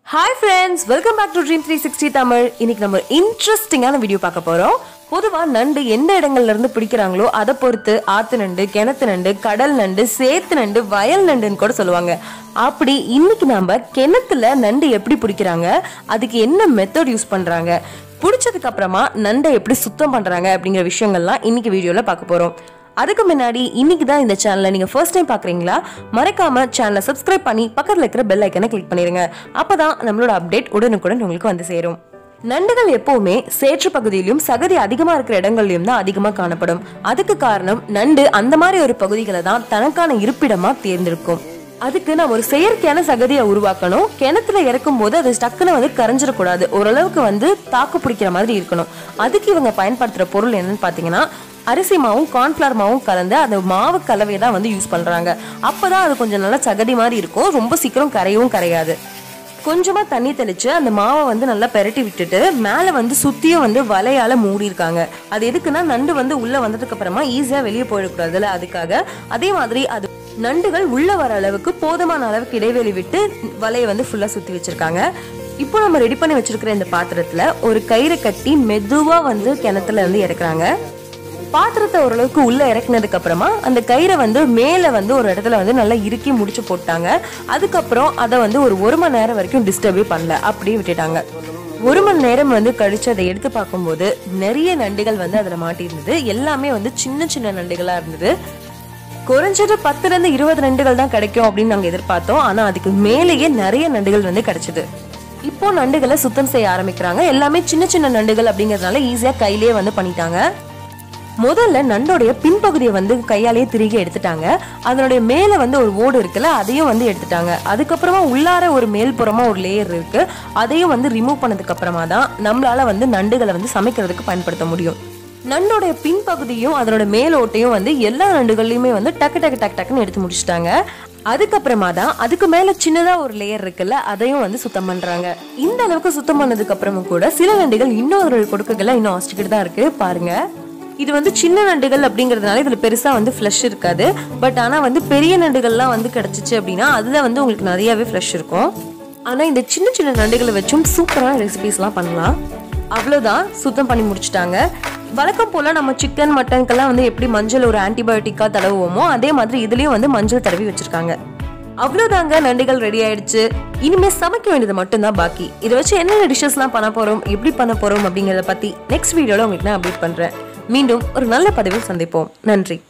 hi friends welcome back to dream three sixty Tamil இன்னைக்கு நம்ம இன்ட்ரெஸ்டிங்கான வீடியோ பார்க்க போறோம் பொதுவா நண்டு எந்த இடங்கள்ல இருந்து பிடிக்கிறாங்களோ அதை பொறுத்து ஆத்து நண்டு கிணத்து நண்டு கடல் நண்டு சேத்து நண்டு வயல் நண்டுன்னு கூட சொல்லுவாங்க அப்படி இன்னைக்கு நாம கிணத்துல நண்டு எப்படி பிடிக்கிறாங்க அதுக்கு என்ன மெத்தட் யூஸ் பண்றாங்க பிடிச்சதுக்கு அப்புறமா நண்டை எப்படி சுத்தம் பண்றாங்க அப்படிங்கிற விஷயங்கள்லாம் இன்னைக்கு வீடியோல பார்க்க போறோம் அதுக்கு முன்னாடி இன்னைக்கு தான் இந்த சேனலை நீங்க ஃபர்ஸ்ட் டைம் பாக்குறீங்களா மறக்காம சேனலை சப்ஸ்கிரைப் பண்ணி பக்கத்துல இருக்கிற பெல் ஐக்கனை கிளிக் பண்ணிருங்க அப்பதான் நம்மளோட அப்டேட் உடனுக்குடன் உங்களுக்கு வந்து சேரும் நண்டுகள் எப்பவுமே சேற்று பகுதியிலும் சகதி அதிகமா இருக்கிற இடங்கள்லயும் தான் அதிகமா காணப்படும் அதுக்கு காரணம் நண்டு அந்த மாதிரி ஒரு பகுதிகளை தான் தனக்கான இருப்பிடமா தேர்ந்தெடுக்கும் அதுக்கு நம்ம ஒரு செயற்கையான சகதியை உருவாக்கணும் கிணத்துல இறக்கும் போது அது டக்குன்னு வந்து கரைஞ்சிடக்கூடாது ஓரளவுக்கு வந்து தாக்கு பிடிக்கிற மாதிரி இருக்கணும் அதுக்கு இவங்க பயன்படுத்துற பொருள் என்னன்னு பாத்தீங்கன்னா அரிசி மாவும் கார்ன்ஃபிளவர் மாவும் கலந்து அந்த மாவு கலவையை தான் வந்து யூஸ் பண்றாங்க அப்பதான் அது கொஞ்சம் நல்லா சகதி மாதிரி இருக்கும் ரொம்ப சீக்கிரம் கரையவும் கரையாது கொஞ்சமா தண்ணி தெளிச்சு அந்த மாவை வந்து நல்லா பெரட்டி விட்டுட்டு மேல வந்து சுத்தியும் வந்து வலையால மூடி இருக்காங்க அது எதுக்குன்னா நண்டு வந்து உள்ள வந்ததுக்கு அப்புறமா ஈஸியா வெளியே போயிடக்கூடாதுல அதுக்காக அதே மாதிரி அது நண்டுகள் உள்ள வர அளவுக்கு போதுமான அளவுக்கு இடைவெளி விட்டு வலையை வந்து ஃபுல்லா சுத்தி வச்சிருக்காங்க இப்போ நம்ம ரெடி பண்ணி வச்சிருக்கிற இந்த பாத்திரத்துல ஒரு கயிறை கட்டி மெதுவா வந்து கிணத்துல இருந்து இறக்குறாங்க பாத்திரத்தை ஓரளவுக்கு உள்ள இறக்குனதுக்கு அப்புறமா அந்த கயிறை வந்து மேல வந்து ஒரு இடத்துல வந்து நல்லா இறுக்கி முடிச்சு போட்டாங்க அதுக்கப்புறம் அதை வந்து ஒரு ஒரு மணி நேரம் வரைக்கும் டிஸ்டர்பே பண்ணல அப்படியே விட்டுட்டாங்க ஒரு மணி நேரம் வந்து கழிச்சு அதை எடுத்து பார்க்கும்போது நிறைய நண்டுகள் வந்து அதுல மாட்டியிருந்தது எல்லாமே வந்து சின்ன சின்ன நண்டுகளா இருந்தது குறைஞ்சது பத்துல இருந்து இருபது நண்டுகள் தான் கிடைக்கும் அப்படின்னு நாங்க எதிர்பார்த்தோம் ஆனா அதுக்கு மேலேயே நிறைய நண்டுகள் வந்து கிடைச்சது இப்போ நண்டுகளை சுத்தம் செய்ய ஆரம்பிக்கிறாங்க எல்லாமே சின்ன சின்ன நண்டுகள் அப்படிங்கறதுனால ஈஸியா கையிலேயே வந்து பண்ணிட்டாங்க முதல்ல நண்டோடைய பின்பகுதியை வந்து கையாலேயே திருகி எடுத்துட்டாங்க அதனுடைய மேல வந்து ஒரு ஓடு இருக்குல்ல அதையும் வந்து எடுத்துட்டாங்க அதுக்கப்புறமா உள்ளார ஒரு மேல்புறமா ஒரு லேயர் இருக்கு அதையும் வந்து ரிமூவ் பண்ணதுக்கு அப்புறமா தான் நம்மளால வந்து நண்டுகளை வந்து சமைக்கிறதுக்கு பயன்படுத்த முடியும் நண்டோடைய பின்பகுதியும் அதனோட மேலோட்டையும் வந்து எல்லா நண்டுகள்லயுமே வந்து டக்கு டக்கு டக்கு டக்குன்னு எடுத்து முடிச்சிட்டாங்க அதுக்கப்புறமா தான் அதுக்கு மேல சின்னதா ஒரு லேயர் இருக்குல்ல அதையும் வந்து சுத்தம் பண்றாங்க இந்த அளவுக்கு சுத்தம் பண்ணதுக்கு அப்புறமும் கூட சில நண்டுகள் இன்னொரு கொடுக்குகளை இன்னும் ஆஸ்டிக்கிட்டு தான் இருக்கு பாருங்க இது வந்து சின்ன நண்டுகள் அப்படிங்கறதுனால இதுல பெருசா வந்து ஃப்ளஷ் இருக்காது பட் ஆனா வந்து பெரிய நண்டுகள்லாம் வந்து கிடைச்சிச்சு அப்படின்னா அதுல வந்து உங்களுக்கு நிறையவே ஃப்ளஷ் இருக்கும் ஆனா இந்த சின்ன சின்ன நண்டுகளை வச்சும் சூப்பரான ரெசிபிஸ்லாம் பண்ணலாம் அவ்வளோதான் சுத்தம் பண்ணி முடிச்சிட்டாங்க வழக்கம் போல நம்ம சிக்கன் மட்டனுக்கெல்லாம் வந்து எப்படி மஞ்சள் ஒரு ஆன்டிபயோட்டிக்கா தடவுவோமோ அதே மாதிரி இதுலயும் வந்து மஞ்சள் தடவி வச்சிருக்காங்க அவ்வளவுதாங்க நண்டுகள் ரெடி ஆயிடுச்சு இனிமே சமைக்க வேண்டியது மட்டும்தான் பாக்கி இதை வச்சு என்னென்ன டிஷ்ஷஸ்லாம் பண்ண போறோம் எப்படி பண்ண போறோம் அப்படிங்கறத பத்தி நெக்ஸ்ட் வீடியோல உங்களுக்கு நான் அப்டேட் பண்றேன் மீண்டும் ஒரு நல்ல பதிவில் சந்திப்போம் நன்றி